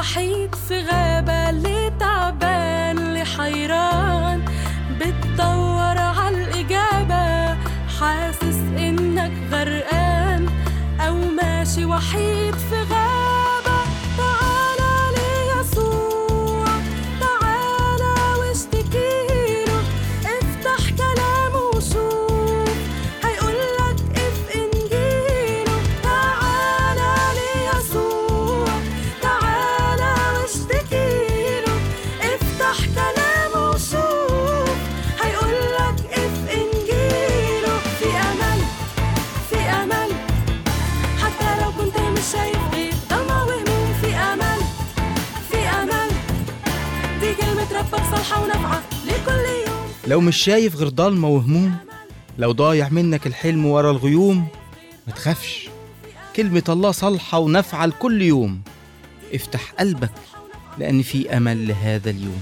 وحيد في غابة اللي تعبان اللي حيران بتدور عالإجابة حاسس إنك غرقان أو ماشي وحيد في غابة تعالى ليسوع تعالى واشتكيله افتح كلامه وشوف هيقولك اف انجيله تعالى ليسوع تعالى واشتكيله افتح كلامه وشوف هيقولك اف انجيله في امل في امل حتى لو كنت مش شايف غير ضلمة وهموم في امل في امل دي كلمة ربك صالحة ونافعة لكل يوم لو مش شايف غير ضلمة وهموم لو ضايع منك الحلم ورا الغيوم ما تخافش كلمة الله صالحة ونافعة لكل يوم افتح قلبك لأن في أمل لهذا اليوم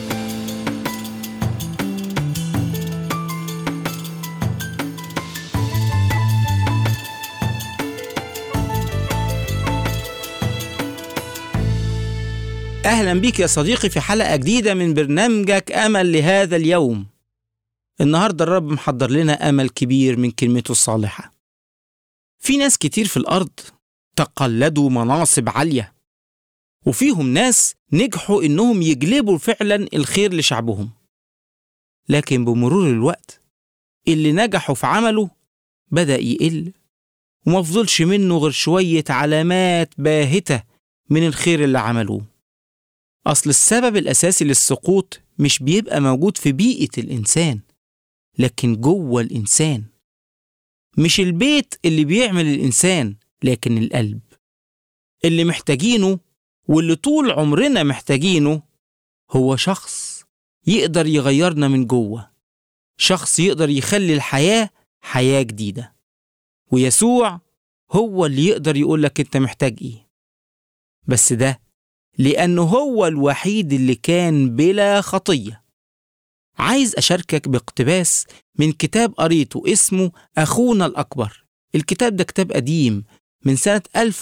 أهلا بيك يا صديقي في حلقة جديدة من برنامجك أمل لهذا اليوم النهاردة الرب محضر لنا أمل كبير من كلمته الصالحة في ناس كتير في الأرض تقلدوا مناصب عالية وفيهم ناس نجحوا إنهم يجلبوا فعلا الخير لشعبهم لكن بمرور الوقت اللي نجحوا في عمله بدأ يقل ومفضلش منه غير شوية علامات باهتة من الخير اللي عملوه أصل السبب الأساسي للسقوط مش بيبقى موجود في بيئة الإنسان لكن جوه الإنسان مش البيت اللي بيعمل الإنسان لكن القلب اللي محتاجينه واللي طول عمرنا محتاجينه هو شخص يقدر يغيرنا من جوه شخص يقدر يخلي الحياة حياة جديدة ويسوع هو اللي يقدر يقولك انت محتاج ايه بس ده لأنه هو الوحيد اللي كان بلا خطية. عايز أشاركك باقتباس من كتاب قريته اسمه أخونا الأكبر. الكتاب ده كتاب قديم من سنة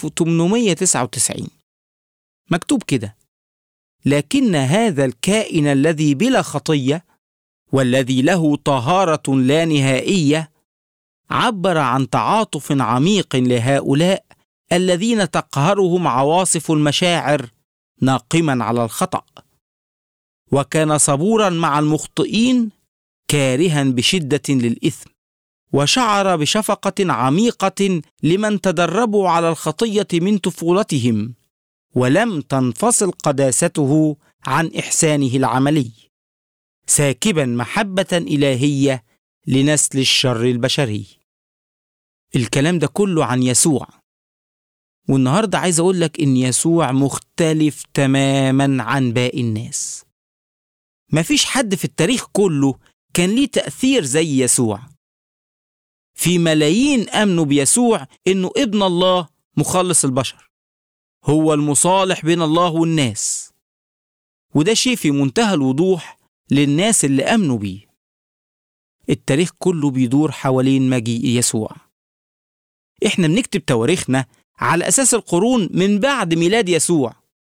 1899. مكتوب كده: لكن هذا الكائن الذي بلا خطية والذي له طهارة لا نهائية عبر عن تعاطف عميق لهؤلاء الذين تقهرهم عواصف المشاعر ناقما على الخطا وكان صبورا مع المخطئين كارها بشده للاثم وشعر بشفقه عميقه لمن تدربوا على الخطيه من طفولتهم ولم تنفصل قداسته عن احسانه العملي ساكبا محبه الهيه لنسل الشر البشري الكلام ده كله عن يسوع والنهارده عايز اقول لك ان يسوع مختلف تماما عن باقي الناس مفيش حد في التاريخ كله كان ليه تأثير زي يسوع في ملايين آمنوا بيسوع إنه ابن الله مخلص البشر هو المصالح بين الله والناس وده شيء في منتهى الوضوح للناس اللي آمنوا بيه التاريخ كله بيدور حوالين مجيء يسوع احنا بنكتب تواريخنا على أساس القرون من بعد ميلاد يسوع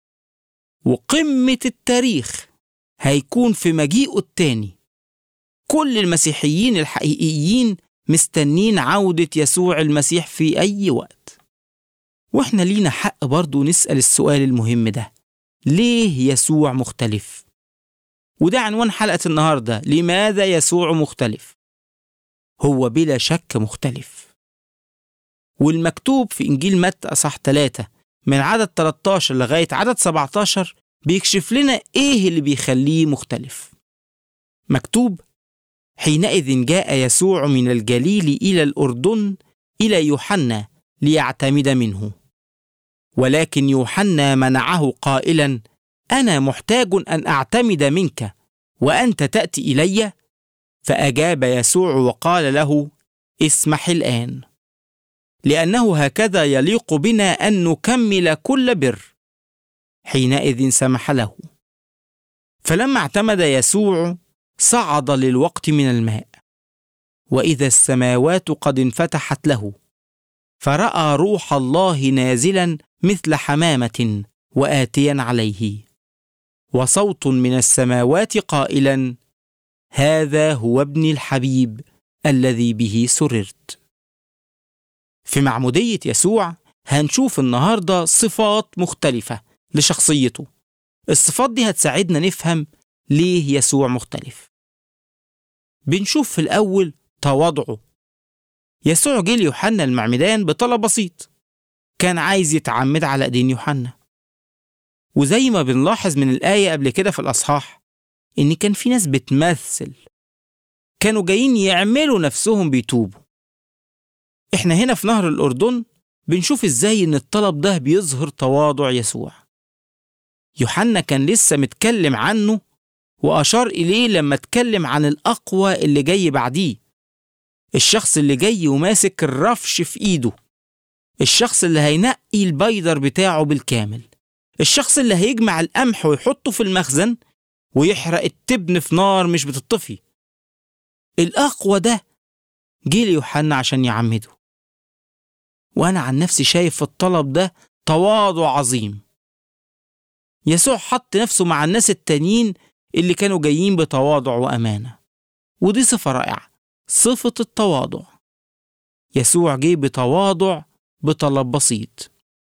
وقمة التاريخ هيكون في مجيئه التاني كل المسيحيين الحقيقيين مستنين عودة يسوع المسيح في أي وقت وإحنا لينا حق برضو نسأل السؤال المهم ده ليه يسوع مختلف؟ وده عنوان حلقة النهاردة لماذا يسوع مختلف؟ هو بلا شك مختلف والمكتوب في إنجيل متى أصح 3 من عدد 13 لغاية عدد 17 بيكشف لنا إيه اللي بيخليه مختلف مكتوب حينئذ جاء يسوع من الجليل إلى الأردن إلى يوحنا ليعتمد منه ولكن يوحنا منعه قائلا أنا محتاج أن أعتمد منك وأنت تأتي إلي فأجاب يسوع وقال له اسمح الآن لأنه هكذا يليق بنا أن نكمل كل بر حينئذ سمح له فلما اعتمد يسوع صعد للوقت من الماء واذا السماوات قد انفتحت له فراى روح الله نازلا مثل حمامه وآتيا عليه وصوت من السماوات قائلا هذا هو ابني الحبيب الذي به سررت في معمودية يسوع هنشوف النهاردة صفات مختلفة لشخصيته الصفات دي هتساعدنا نفهم ليه يسوع مختلف بنشوف في الأول تواضعه يسوع جه ليوحنا المعمدان بطلب بسيط كان عايز يتعمد على ايدين يوحنا وزي ما بنلاحظ من الآية قبل كده في الأصحاح إن كان في ناس بتمثل كانوا جايين يعملوا نفسهم بيتوبوا إحنا هنا في نهر الأردن بنشوف إزاي إن الطلب ده بيظهر تواضع يسوع يوحنا كان لسه متكلم عنه وأشار إليه لما اتكلم عن الأقوى اللي جاي بعديه الشخص اللي جاي وماسك الرفش في إيده الشخص اللي هينقي البيدر بتاعه بالكامل الشخص اللي هيجمع القمح ويحطه في المخزن ويحرق التبن في نار مش بتطفي الأقوى ده جه ليوحنا عشان يعمده وأنا عن نفسي شايف في الطلب ده تواضع عظيم يسوع حط نفسه مع الناس التانيين اللي كانوا جايين بتواضع وأمانة ودي صفة رائعة صفة التواضع يسوع جه بتواضع بطلب بسيط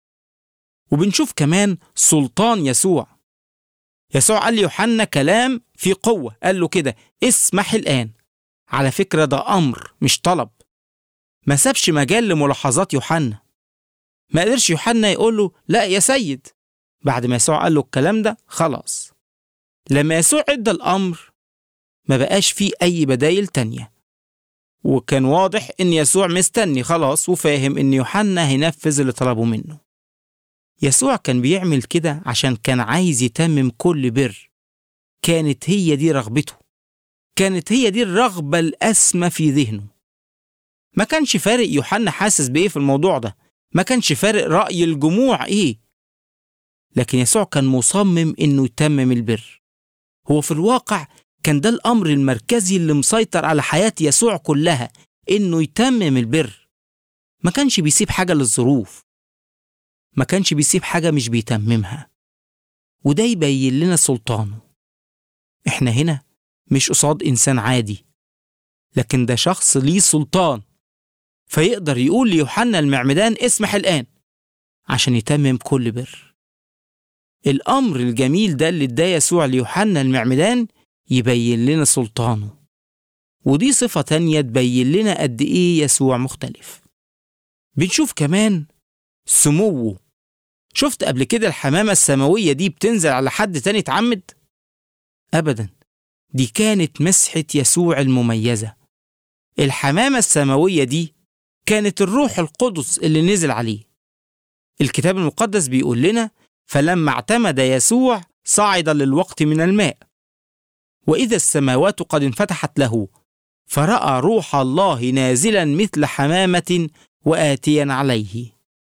وبنشوف كمان سلطان يسوع يسوع قال ليوحنا كلام في قوة قال له كده اسمح الآن على فكرة ده أمر مش طلب ما سابش مجال لملاحظات يوحنا ما قدرش يوحنا يقول له لا يا سيد بعد ما يسوع قال له الكلام ده خلاص لما يسوع ادى الأمر ما بقاش فيه أي بدايل تانية وكان واضح إن يسوع مستني خلاص وفاهم إن يوحنا هينفذ اللي طلبه منه يسوع كان بيعمل كده عشان كان عايز يتمم كل بر كانت هي دي رغبته كانت هي دي الرغبة الأسمى في ذهنه ما كانش فارق يوحنا حاسس بإيه في الموضوع ده ما كانش فارق رأي الجموع إيه لكن يسوع كان مصمم إنه يتمم البر هو في الواقع كان ده الأمر المركزي اللي مسيطر على حياة يسوع كلها إنه يتمم البر ما كانش بيسيب حاجة للظروف ما كانش بيسيب حاجة مش بيتممها وده يبين لنا سلطانه احنا هنا مش قصاد إنسان عادي لكن ده شخص ليه سلطان فيقدر يقول ليوحنا المعمدان اسمح الآن عشان يتمم كل بر الأمر الجميل ده اللي اداه يسوع ليوحنا المعمدان يبين لنا سلطانه ودي صفة تانية تبين لنا قد إيه يسوع مختلف بنشوف كمان سموه شفت قبل كده الحمامة السماوية دي بتنزل على حد تاني اتعمد؟ أبدا دي كانت مسحة يسوع المميزة الحمامة السماوية دي كانت الروح القدس اللي نزل عليه الكتاب المقدس بيقول لنا فلما اعتمد يسوع صعد للوقت من الماء وإذا السماوات قد انفتحت له فرأى روح الله نازلا مثل حمامة وآتيا عليه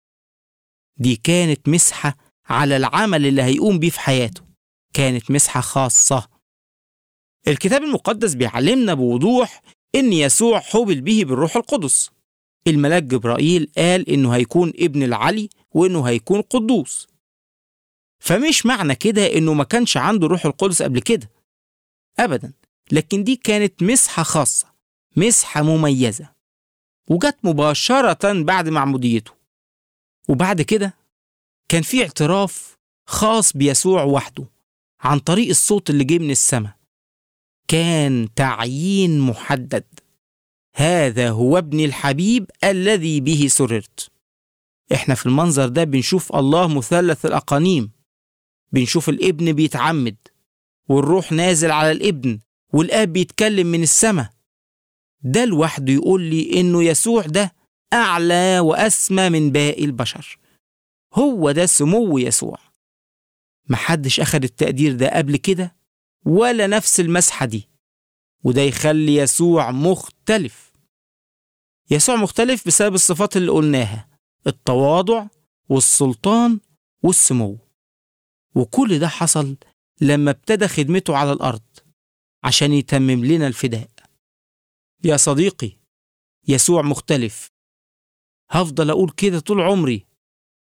دي كانت مسحة على العمل اللي هيقوم بيه في حياته كانت مسحة خاصة الكتاب المقدس بيعلمنا بوضوح إن يسوع حبل به بالروح القدس الملاك جبرائيل قال إنه هيكون ابن العلي وإنه هيكون قدوس فمش معنى كده إنه ما كانش عنده روح القدس قبل كده أبدا لكن دي كانت مسحة خاصة مسحة مميزة وجت مباشرة بعد معموديته وبعد كده كان في اعتراف خاص بيسوع وحده عن طريق الصوت اللي جه من السماء كان تعيين محدد هذا هو ابني الحبيب الذي به سررت احنا في المنظر ده بنشوف الله مثلث الأقانيم بنشوف الابن بيتعمد والروح نازل على الابن والاب بيتكلم من السماء ده لوحده يقول لي انه يسوع ده اعلى واسمى من باقي البشر هو ده سمو يسوع محدش اخد التقدير ده قبل كده ولا نفس المسحه دي وده يخلي يسوع مختلف يسوع مختلف بسبب الصفات اللي قلناها التواضع والسلطان والسمو وكل ده حصل لما ابتدى خدمته على الأرض عشان يتمم لنا الفداء يا صديقي يسوع مختلف هفضل أقول كده طول عمري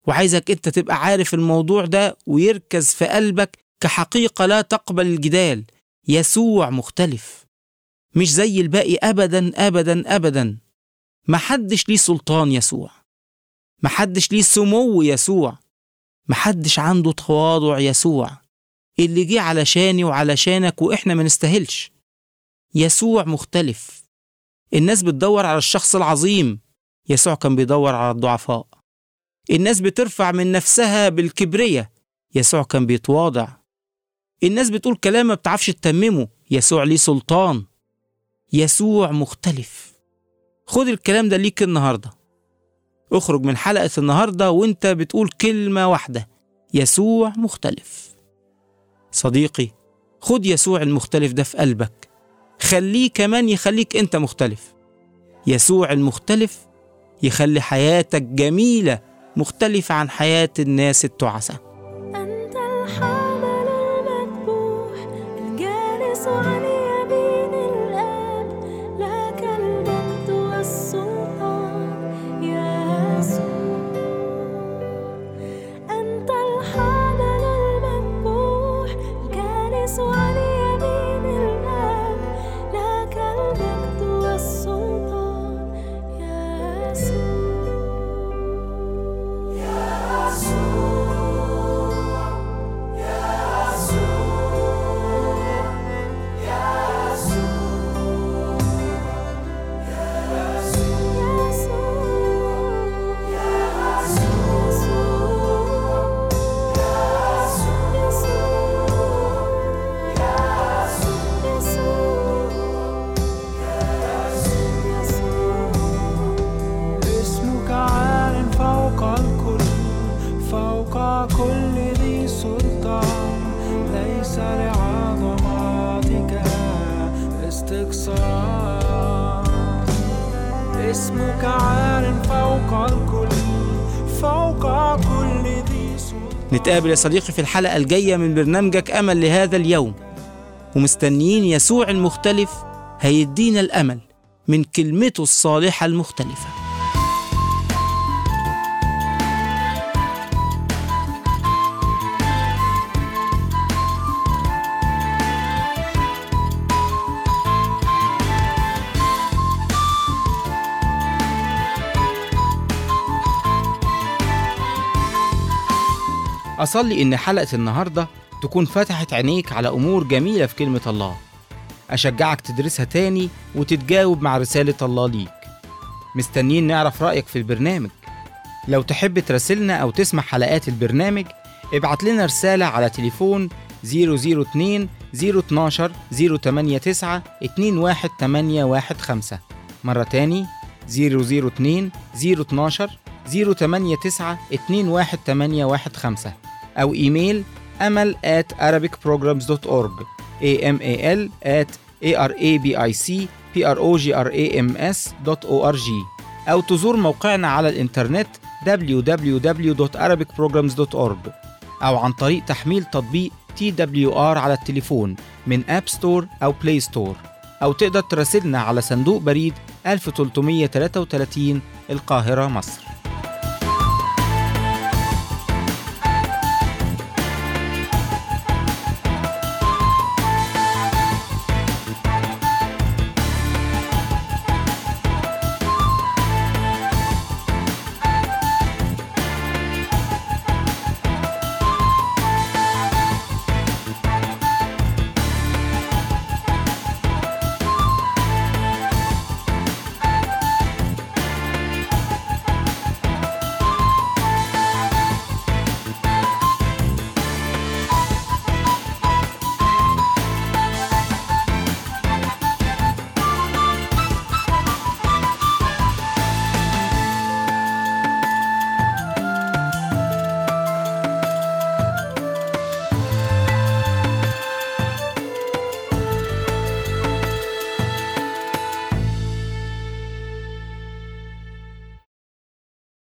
وعايزك انت تبقى عارف الموضوع ده ويركز في قلبك كحقيقة لا تقبل الجدال يسوع مختلف مش زي الباقي أبدا أبدا أبدا محدش ليه سلطان يسوع محدش ليه سمو يسوع محدش عنده تواضع يسوع اللي جه علشاني وعلشانك وإحنا ما نستاهلش يسوع مختلف الناس بتدور على الشخص العظيم يسوع كان بيدور على الضعفاء الناس بترفع من نفسها بالكبرية يسوع كان بيتواضع الناس بتقول كلام ما بتعرفش تتممه يسوع ليه سلطان يسوع مختلف خد الكلام ده ليك النهارده اخرج من حلقة النهاردة وانت بتقول كلمة واحدة يسوع مختلف صديقي خد يسوع المختلف ده في قلبك خليه كمان يخليك انت مختلف يسوع المختلف يخلي حياتك جميلة مختلفة عن حياة الناس التعسة أنت الحامل المذبوح الجالس عن يمين الآب لك المجد والسلطان يا يسوع أنت الحامل المذبوح الجالس عن يمين الآب لك المجد والسلطان يا يسوع اسمك عال فوق الكل فوق كل ذي سلطان ليس لعظماتك استقصاء اسمك عال فوق الكل فوق كل ذي سلطان نتقابل يا صديقي في الحلقة الجاية من برنامجك أمل لهذا اليوم ومستنيين يسوع المختلف هيدينا الأمل من كلمته الصالحة المختلفة أصلي إن حلقة النهاردة تكون فتحت عينيك على أمور جميلة في كلمة الله أشجعك تدرسها تاني وتتجاوب مع رسالة الله ليك مستنيين نعرف رأيك في البرنامج لو تحب تراسلنا أو تسمع حلقات البرنامج ابعت لنا رسالة على تليفون 002 012 089 21815 مرة تاني 002 012 089 21815 أو إيميل أمل at arabicprograms.org amal at arabicprograms.org أو تزور موقعنا على الإنترنت www.arabicprograms.org أو عن طريق تحميل تطبيق TWR على التليفون من أب ستور أو بلاي ستور أو تقدر تراسلنا على صندوق بريد 1333 القاهرة مصر